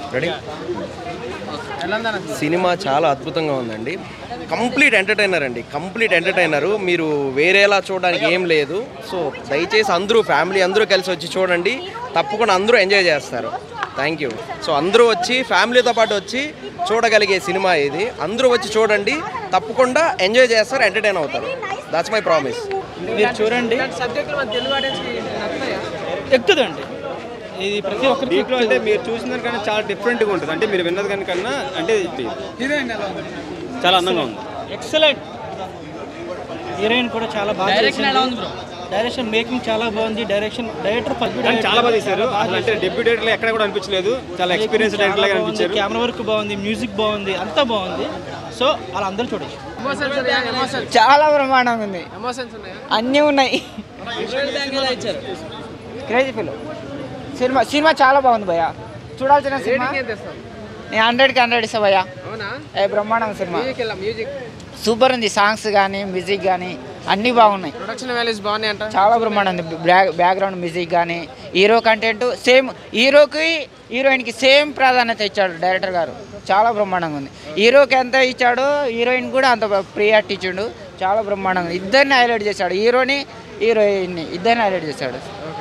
Ready cinema చాలా అద్భుతంగా ఉందండి కంప్లీట్ ఎంటర్టైనర్ అండి కంప్లీట్ ఎంటర్టైనర్ మీరు వేరేలా చూడడానికి ఏం లేదు సో దయచేసి అందరూ ఫ్యామిలీ అందరూ కలిసి వచ్చి చూడండి తప్పకుండా అందరూ ఎంజాయ్ చేస్తారు థ్యాంక్ యూ సో అందరూ వచ్చి ఫ్యామిలీతో పాటు వచ్చి చూడగలిగే సినిమా ఇది అందరూ వచ్చి చూడండి తప్పకుండా ఎంజాయ్ చేస్తారు ఎంటర్టైన్ అవుతారు దాట్స్ మై ప్రామిస్ మీరు చూడండి సబ్జెక్టులు మన తెలుగు ఆడియన్స్కి నచ్చుతాయా ఎక్కుతుందండి ఇది ప్రతి ఒక్కరికి దీంట్లో అంటే మీరు చూసిన దానికన్నా చాలా డిఫరెంట్గా ఉంటుంది అంటే మీరు విన్నది కనుకన్నా అంటే ఇది హీరోయిన్ ఎలా ఉంది చాలా అందంగా ఉంది ఎక్సలెంట్ హీరోయిన్ కూడా చాలా బాగా డైరెక్షన్ ఎలా ఉంది చేసింది. బ్రో డైరెక్షన్ మేకింగ్ చాలా బాగుంది డైరెక్షన్ డైరెక్టర్ కానీ చాలా బాగా తీశారు అసలు అంటే డెబ్యూ డేట్లో ఎక్కడ కూడా అనిపించలేదు చాలా ఎక్స్పీరియన్స్ డైరెక్టర్ లాగా అనిపించారు కెమెరా వర్క్ బాగుంది మ్యూజిక్ బాగుంది అంతా బాగుంది సో అలా అందరూ చూడొచ్చు ఎమోషన్స్ ఉన్నాయా ఎమోషన్స్ చాలా బ్రహ్మాండంగా ఉంది ఎమోషన్స్ ఉన్నాయా అన్నీ ఉన్నాయి విజువల్ బ్యాంక్ ఎలా ఇచ్చారు క్రేజీ ఫిల్ సినిమా సినిమా చాలా బాగుంది భయ్య చూడాల్సిన సినిమా రేటింగ్ ఎంత ఇస్తాం నేను హండ్రెడ్కి హండ్రెడ్ ఇస్తా భయ్య అవునా ఏ బ్రహ్మాండం సినిమా మ్యూజిక్ ఎలా మ్యూజిక్ సూపర్ ఉంది సాంగ్స్ కానీ మ్యూజిక్ కానీ అన్నీ బాగున్నాయి ప్రొడక్షన్ వాల్యూస్ బాగున్నాయి అంట చాలా బ్రహ్మాండం ఉంది బ్యాక్ బ్యాక్గ్రౌండ్ మ్యూజిక్ కానీ హీరో కంటెంట్ సేమ్ హీరోకి హీరోయిన్కి సేమ్ ప్రాధాన్యత ఇచ్చాడు డైరెక్టర్ గారు చాలా బ్రహ్మాండంగా ఉంది హీరోకి ఎంత ఇచ్చాడో హీరోయిన్ కూడా అంత ప్రియారిటీ ఇచ్చిండు చాలా బ్రహ్మాండంగా ఉంది ఇద్దరిని హైలైట్ చేశాడు హీరోని హీరోయిన్ని ఇద్దరిని హైలైట్ చేశాడు